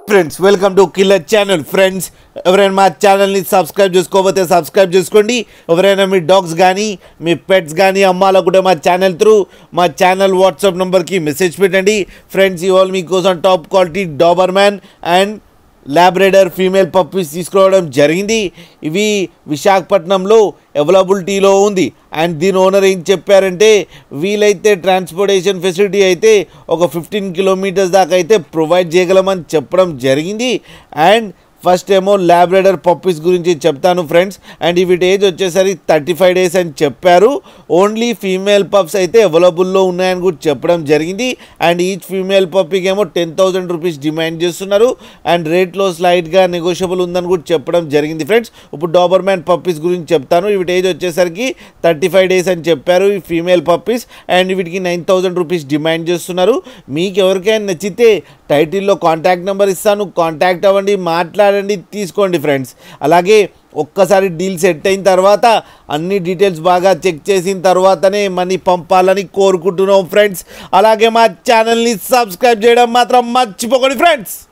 friends welcome to killer channel friends ఎవరైనా మా ఛానల్ని సబ్స్క్రైబ్ చేసుకోకపోతే సబ్స్క్రైబ్ చేసుకోండి ఎవరైనా మీ డాగ్స్ కానీ మీ పెట్స్ కానీ అమ్మాలనుకుంటే మా ఛానల్ త్రూ మా ఛానల్ వాట్సాప్ నెంబర్కి మెసేజ్ పెట్టండి ఫ్రెండ్స్ ఇవాళ మీకోసం top quality doberman and labrador female puppies తీసుకురావడం జరిగింది ఇవి విశాఖపట్నంలో అవైలబిలిటీలో ఉంది అండ్ దీని ఓనర్ ఏం చెప్పారంటే వీలైతే ట్రాన్స్పోర్టేషన్ ఫెసిలిటీ అయితే ఒక ఫిఫ్టీన్ కిలోమీటర్స్ దాకా అయితే ప్రొవైడ్ చేయగలమని చెప్పడం జరిగింది అండ్ ఫస్ట్ ఏమో ల్యాబ్రేడర్ పప్పీస్ గురించి చెప్తాను ఫ్రెండ్స్ అండ్ వీటి ఏజ్ వచ్చేసరికి థర్టీ ఫైవ్ డేస్ అని చెప్పారు ఓన్లీ ఫీమేల్ పప్స్ అయితే అవైలబుల్లో ఉన్నాయని కూడా చెప్పడం జరిగింది అండ్ ఈచ్ ఫీమేల్ పప్పీకి ఏమో టెన్ థౌసండ్ రూపీస్ డిమాండ్ చేస్తున్నారు అండ్ రేట్లో స్లైడ్గా నెగోషియబుల్ ఉందని కూడా చెప్పడం జరిగింది ఫ్రెండ్స్ ఇప్పుడు డాబర్ మ్యాన్ పప్పీస్ గురించి చెప్తాను వీటి ఏజ్ వచ్చేసరికి థర్టీ ఫైవ్ డేస్ అని చెప్పారు ఈ ఫీమేల్ పప్పీస్ అండ్ వీటికి నైన్ థౌసండ్ రూపీస్ డిమాండ్ చేస్తున్నారు మీకు ఎవరికైనా నచ్చితే టైటిల్లో కాంటాక్ట్ నెంబర్ ఇస్తాను కాంటాక్ట్ అవ్వండి మాట్లాడండి తీసుకోండి ఫ్రెండ్స్ అలాగే ఒక్కసారి డీల్ సెట్ అయిన తర్వాత అన్ని డీటెయిల్స్ బాగా చెక్ చేసిన తర్వాతనే మనీ పంపాలని కోరుకుంటున్నాం ఫ్రెండ్స్ అలాగే మా ఛానల్ని సబ్స్క్రైబ్ చేయడం మాత్రం మర్చిపోకండి ఫ్రెండ్స్